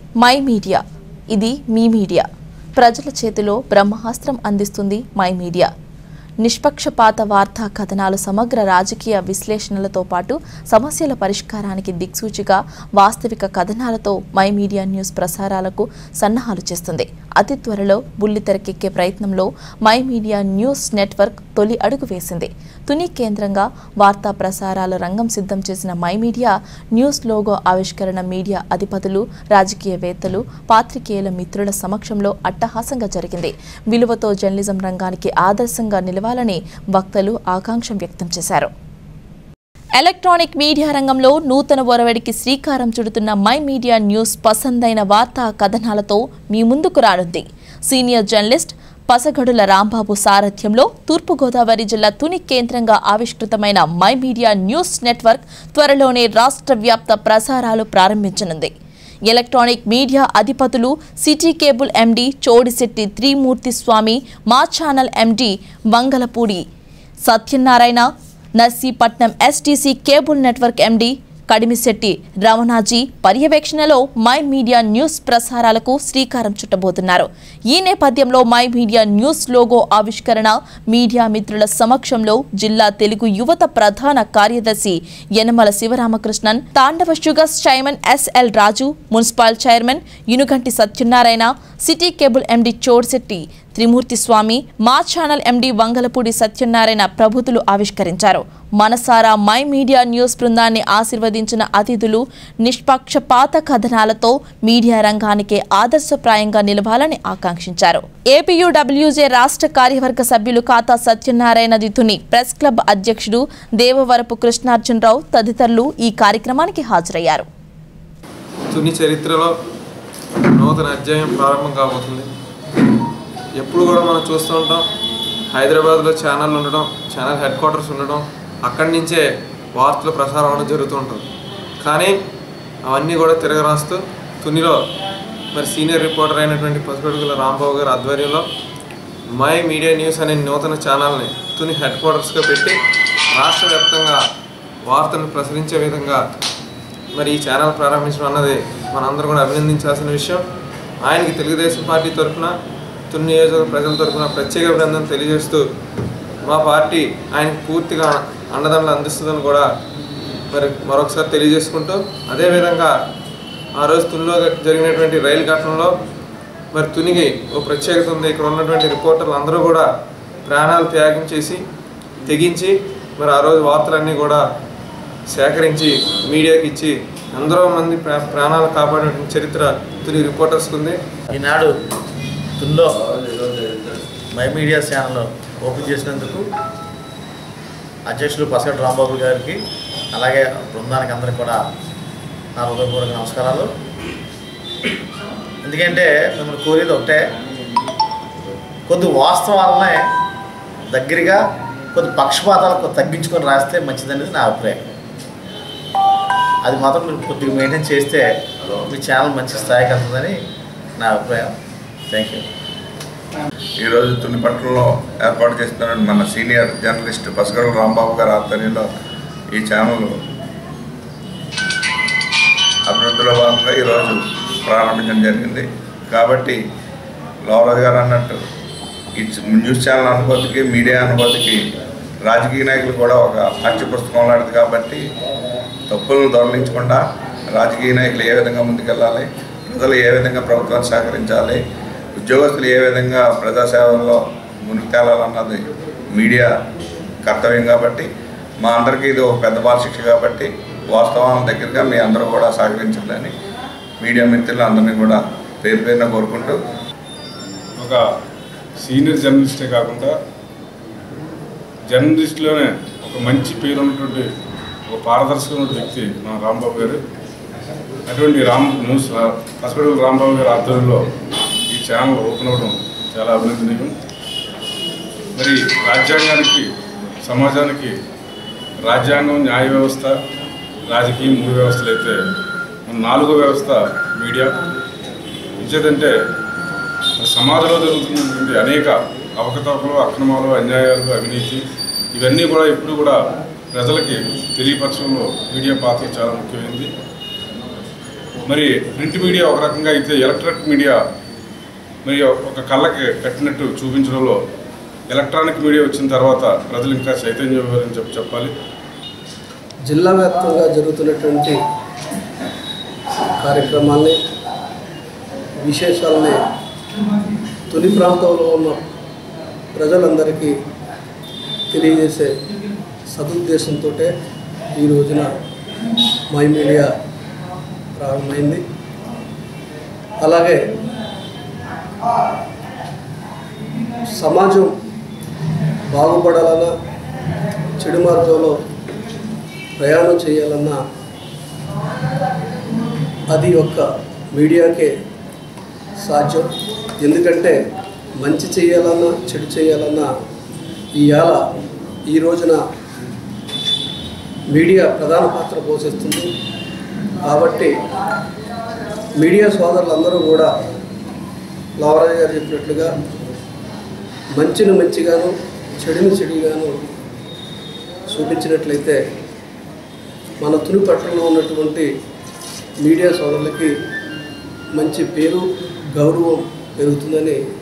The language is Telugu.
మై మీడియా ఇది మీ మీడియా ప్రజల చేతిలో బ్రహ్మాస్త్రం అందిస్తుంది మై మీడియా నిష్పక్షపాత వార్తా కథనాలు సమగ్ర రాజకీయ విశ్లేషణలతో పాటు సమస్యల పరిష్కారానికి దిక్సూచిగా వాస్తవిక కథనాలతో మై మీడియా న్యూస్ ప్రసారాలకు సన్నాహాలు చేస్తుంది అతి త్వరలో బుల్లి తెరకెక్కే ప్రయత్నంలో మై మీడియా న్యూస్ నెట్వర్క్ తొలి అడుగు వేసింది తుని కేంద్రంగా వార్తా ప్రసారాల రంగం సిద్ధం చేసిన మై మీడియా న్యూస్ లోగో ఆవిష్కరణ మీడియా అధిపతులు రాజకీయవేత్తలు పాత్రికేయుల మిత్రుల సమక్షంలో అట్టహాసంగా జరిగింది విలువతో జర్నలిజం రంగానికి ఆదర్శంగా నిలవాలని వక్తలు ఆకాంక్ష వ్యక్తం చేశారు ఎలక్ట్రానిక్ మీడియా రంగంలో నూతన ఒరవడికి శ్రీకారం చుడుతున్న మై మీడియా న్యూస్ పసందైన వార్తా కథనాలతో మీ ముందుకు రానుంది సీనియర్ జర్నలిస్ట్ పసగడుల రాంబాబు సారథ్యంలో తూర్పుగోదావరి జిల్లా తుని కేంద్రంగా ఆవిష్కృతమైన మై మీడియా న్యూస్ నెట్వర్క్ త్వరలోనే రాష్ట్ర వ్యాప్త ప్రసారాలు ప్రారంభించనుంది ఎలక్ట్రానిక్ మీడియా అధిపతులు city cable MD Chodisetti Trimurthy Swamy Maa channel MD Mangalapudi Satyanarayana Narsipatnam STC cable network MD Kadimisetti Ramanaji పర్యవేక్షణలో మై మీడియా న్యూస్ ప్రసారాలకు శ్రీకారం చుట్టబోతున్నారు ఈ నేపథ్యంలో మై మీడియా న్యూస్ లోగో ఆవిష్కరణ మీడియా మిత్రుల సమక్షంలో జిల్లా తెలుగు యువత ప్రధాన కార్యదర్శి Yanamala Sivaramakrishnan Tandava sugars chairman SL Raju municipal chairman Yunuganti Satyanarayana city cable ఎండి చోడ్శెట్టి త్రిమూర్తి స్వామి మా ఛానల్ ఎండి వంగలపూడి సత్యనారాయణ ప్రభుతులు ఆవిష్కరించారు మనసారా మై మీడియా న్యూస్ బృందాన్ని ఆశీర్వదించిన అతిథులు నిష్పక్షపాత కథనాలతో మీడియా రంగానికి ఆదర్శప్రాయంగా నిలవాలని ఆకాంక్షించారు ఏపీయూడబ్ల్యూజే రాష్ట్ర కార్యవర్గ సభ్యులు ఖాతా సత్యనారాయణ దితుని ప్రెస్ క్లబ్ అధ్యక్షుడు దేవవరపు కృష్ణార్జునరావు తదితరులు ఈ కార్యక్రమానికి హాజరయ్యారు తుని చరిత్రలో నూతన అధ్యాయం ప్రారంభం కాబోతుంది ఎప్పుడు కూడా మనం చూస్తూ ఉంటాం హైదరాబాద్లో ఛానల్ ఉండడం ఛానల్ హెడ్ క్వార్టర్స్ ఉండడం అక్కడి నుంచే వార్తలు ప్రసారం అవడం జరుగుతూ ఉంటుంది కానీ అవన్నీ కూడా తిరగరాస్తూ తునిలో మరి సీనియర్ రిపోర్టర్ అయినటువంటి పసుగడుగుల రాంబాబు గారి ఆధ్వర్యంలో మై మీడియా న్యూస్ అనే నూతన ఛానల్ని తుని హెడ్ క్వార్టర్స్గా పెట్టి రాష్ట్ర వ్యాప్తంగా వార్తలను ప్రసరించే విధంగా మరి ఈ ఛానల్ ప్రారంభించడం అన్నది మనందరం కూడా అభినందించాల్సిన విషయం ఆయనకి తెలుగుదేశం పార్టీ తరఫున తుని నియోజకవర్గ ప్రజల తరఫున ప్రత్యేక అభినందన తెలియజేస్తూ మా పార్టీ ఆయనకు పూర్తిగా అండదండలు అందిస్తుందని కూడా మరి మరొకసారి తెలియజేసుకుంటూ అదేవిధంగా ఆ రోజు తునిలో జరిగినటువంటి రైలు ఘటనలో మరి తునిగి ఓ ప్రత్యేకత ఉంది ఇక్కడ ఉన్నటువంటి రిపోర్టర్లు అందరూ కూడా ప్రాణాలు త్యాగం చేసి తెగించి మరి ఆ రోజు వార్తలన్నీ కూడా సేకరించి మీడియాకి ఇచ్చి ఎందరో మంది ప్రా ప్రాణాలు కాపాడిన చరిత్ర తుని రిపోర్టర్స్కి ఉంది ఈనాడు తుల్లో మై మీడియా ఛానల్ ఓపెన్ చేసినందుకు అధ్యక్షులు పసగటి రాంబాబు గారికి అలాగే బృందానికి అందరికి కూడా నా హృదయపూర్వక నమస్కారాలు ఎందుకంటే మిమ్మల్ని కోరేది ఒకటే కొద్ది వాస్తవాలనే దగ్గరగా కొద్ది పక్షపాతాలు కొద్ది తగ్గించుకొని రాస్తే మంచిదనేది నా అభిప్రాయం అది మాత్రం మీరు కొద్దిగా మెయింటైన్ చేస్తే మీ ఛానల్ మంచి స్థాయికి వెళ్తుందని నా అభిప్రాయం థ్యాంక్ యూ ఈరోజు తునిపట్నంలో ఏర్పాటు చేస్తున్న మన సీనియర్ జర్నలిస్ట్ పసగడు రాంబాబు గారి ఆధ్వర్యంలో ఈ ఛానల్ అభివృద్ధిలో భాగంగా ఈరోజు ప్రారంభించడం జరిగింది కాబట్టి లోవరాజు గారు అన్నట్టు ఈ న్యూస్ ఛానల్ అనుభూతికి మీడియా అనుభూతికి రాజకీయ నాయకులు కూడా ఒక పాఠ్య పుస్తకం లాంటిది కాబట్టి తప్పులను దొరలించకుండా రాజకీయ నాయకులు ఏ విధంగా ముందుకెళ్ళాలి ప్రజలు ఏ విధంగా ప్రభుత్వాన్ని సహకరించాలి ఉద్యోగస్తులు ఏ విధంగా ప్రజాసేవల్లో మునిగి తేలాలన్నది మీడియా కర్తవ్యం కాబట్టి మా అందరికీ ఇది ఒక పెద్ద బాలశిక్ష కాబట్టి వాస్తవాల దగ్గరగా మీ అందరూ కూడా సహకరించాలని మీడియా మిత్రులు అందరినీ కూడా పేరు పేరున కోరుకుంటూ ఒక సీనియర్ జర్నలిస్టే కాకుండా జర్నలిస్ట్లోనే ఒక మంచి పేరు ఉన్నటువంటి ఒక పారదర్శకమైన వ్యక్తి మన రాంబాబు గారు అటువంటి రామ్ న్యూస్ హాస్పిటల్ రాంబాబు గారి ఆధ్వర్యంలో ఈ ఛానల్ ఓపెన్ అవ్వడం చాలా అభినందనీయం మరి రాజ్యాంగానికి సమాజానికి రాజ్యాంగం న్యాయ వ్యవస్థ రాజకీయం మూడు వ్యవస్థలు అయితే మన నాలుగో వ్యవస్థ మీడియా ఇచ్చేదంటే సమాజంలో జరుగుతున్నటువంటి అనేక అవకతవకలు అక్రమాలు అన్యాయాలు అవినీతి ఇవన్నీ కూడా ఎప్పుడు కూడా ప్రజలకి తెలియపరచడంలో మీడియా పాత్ర చాలా ముఖ్యమైనది మరి ప్రింట్ మీడియా ఒక రకంగా అయితే ఎలక్ట్రానిక్ మీడియా మరి ఒక కళ్ళకి కట్టినట్టు చూపించడంలో ఎలక్ట్రానిక్ మీడియా వచ్చిన తర్వాత ప్రజలు ఇంకా చైతన్యం చెప్పి చెప్పాలి జిల్లా వ్యాప్తంగా జరుగుతున్నటువంటి కార్యక్రమాల్ని విశేషాలని తొలి ప్రాంతంలో ఉన్న ప్రజలందరికీ తెలియజేసే సదుద్దేశంతో ఈ రోజున మై మీడియా ప్రారంభమైంది అలాగే సమాజం బాగుపడాలన్నా చెడు మార్గంలో ప్రయాణం చేయాలన్నా అది ఒక్క మీడియాకే సాధ్యం ఎందుకంటే మంచి చేయాలన్నా చెడు చేయాలన్నా ఇవాళ ఈ రోజున మీడియా ప్రధాన పాత్ర పోషిస్తుంది కాబట్టి మీడియా సోదరులందరూ కూడా లావరాజు గారు చెప్పినట్లుగా మంచిని మంచిగాను చెడుని చెడుగాను చూపించినట్లయితే మన తుని పట్టణంలో ఉన్నటువంటి మీడియా సోదరులకి మంచి పేరు గౌరవం పెరుగుతుందని